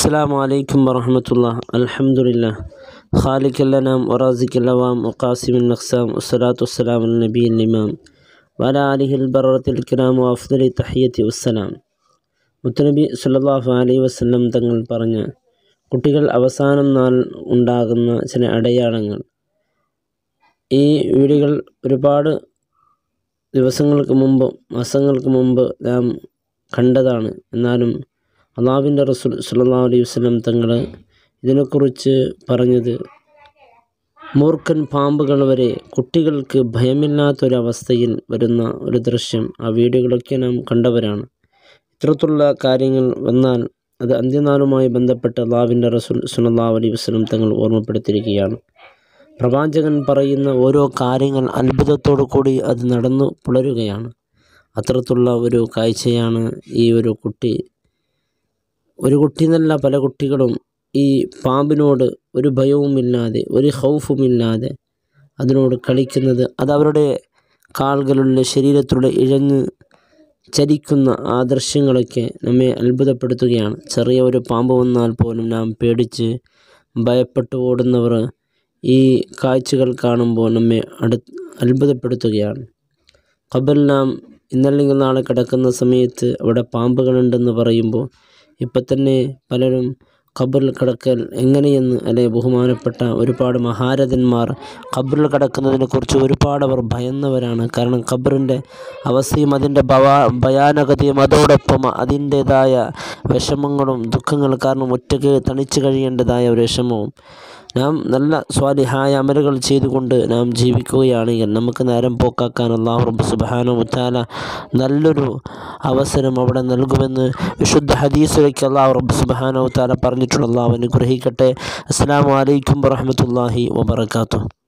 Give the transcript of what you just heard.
السلام عليكم ورحمة الله الحمد لله خالق الأنام ورازق الأوام وقاسم الأقسام والصلاة والسلام على النبي الإمام وعلى آله البررة الكرام وأفضل التحية والسلام മുത്തനബി സല്ലല്ലാഹു അലൈഹി വസല്ലം തങ്ങൾ പറഞ്ഞ കുട്ടികൾ അവസാനം നാൾ ഉണ്ടാകുന്ന ചില അടയാളങ്ങൾ ഈ വീഡിയോകൾ ഒരുപാട് ദിവസങ്ങൾക്ക് മുമ്പ് മാസങ്ങൾക്ക് മുമ്പ് നാം കണ്ടതാണ് എന്നാലും അള്ളാഹുവിൻ്റെ റസൂൽ സല്ലല്ലാഹു അലൈഹി വസല്ലം തങ്ങൾ ഇതിനെക്കുറിച്ച് പറഞ്ഞത് മൂർഖൻ പാമ്പുകൾ വരെ കുട്ടികൾക്ക് ഭയമില്ലാത്തൊരവസ്ഥയിൽ വരുന്ന ഒരു ദൃശ്യം ആ വീഡിയോകളൊക്കെ നാം കണ്ടവരാണ് ഇത്തരത്തിലുള്ള കാര്യങ്ങൾ വന്നാൽ അത് അന്ത്യനാളുമായി ബന്ധപ്പെട്ട് അള്ളാഹുവിൻ്റെ റസൂൽ സല്ലല്ലാഹു അലൈഹി വസല്ലം തങ്ങൾ ഓർമ്മപ്പെടുത്തിയിരിക്കുകയാണ് പ്രവാചകൻ പറയുന്ന ഓരോ കാര്യങ്ങൾ അത്ഭുതത്തോടു കൂടി അത് നടന്നു പുലരുകയാണ് അത്തരത്തിലുള്ള ഒരു കാഴ്ചയാണ് ഈ ഒരു കുട്ടി ഒരു കുട്ടി എന്നല്ല പല കുട്ടികളും ഈ പാമ്പിനോട് ഒരു ഭയവുമില്ലാതെ ഒരു ഹൗഫുമില്ലാതെ അതിനോട് കളിക്കുന്നത് അത് അവരുടെ കാലുകളുടെ ശരീരത്തിലൂടെ ഇഴഞ്ഞ് ചലിക്കുന്ന ആ ദൃശ്യങ്ങളൊക്കെ നമ്മെ അത്ഭുതപ്പെടുത്തുകയാണ് ചെറിയ ഒരു പാമ്പ് വന്നാൽ പോലും നാം പേടിച്ച് ഭയപ്പെട്ടു ഓടുന്നവർ ഈ കാഴ്ചകൾ കാണുമ്പോൾ നമ്മെ അടു അത്ഭുതപ്പെടുത്തുകയാണ് ഖബറിൽ നാം ഇന്നല്ലെങ്കിൽ നാളെ കിടക്കുന്ന സമയത്ത് അവിടെ പാമ്പുകളുണ്ടെന്ന് പറയുമ്പോൾ ഇപ്പം തന്നെ പലരും ഖബറിൽ കിടക്കൽ എങ്ങനെയെന്ന് അല്ലെ ബഹുമാനപ്പെട്ട ഒരുപാട് മഹാരഥന്മാർ ഖബറിൽ കിടക്കുന്നതിനെക്കുറിച്ച് ഒരുപാട് അവർ ഭയന്നവരാണ് കാരണം ഖബറിൻ്റെ അവസ്ഥയും അതിൻ്റെ ഭവാ ഭയാനകതയും അതോടൊപ്പം അതിൻ്റേതായ വിഷമങ്ങളും ദുഃഖങ്ങൾ കാരണം ഒറ്റയ്ക്ക് തണിച്ചു കഴിയേണ്ടതായ ഒരു വിഷമവും നാം നല്ല സ്വാലിഹായ അമലുകൾ ചെയ്തുകൊണ്ട് നാം ജീവിക്കുകയാണെങ്കിൽ നമുക്ക് നേരം പോക്കാക്കാൻ അള്ളാഹു റബ്ബ് സുബാനോ മുത്താല നല്ലൊരു അവസരം അവിടെ നൽകുമെന്ന് വിശുദ്ധ ഹദീസിലേക്ക് അള്ളാഹു റബ്ബ് സുബാനോ താല പറഞ്ഞിട്ടുള്ള അള്ളാഹു അനുഗ്രഹിക്കട്ടെ അസ്സാം വലൈക്കും വറഹമത്തല്ലാഹി വബർക്കാത്തു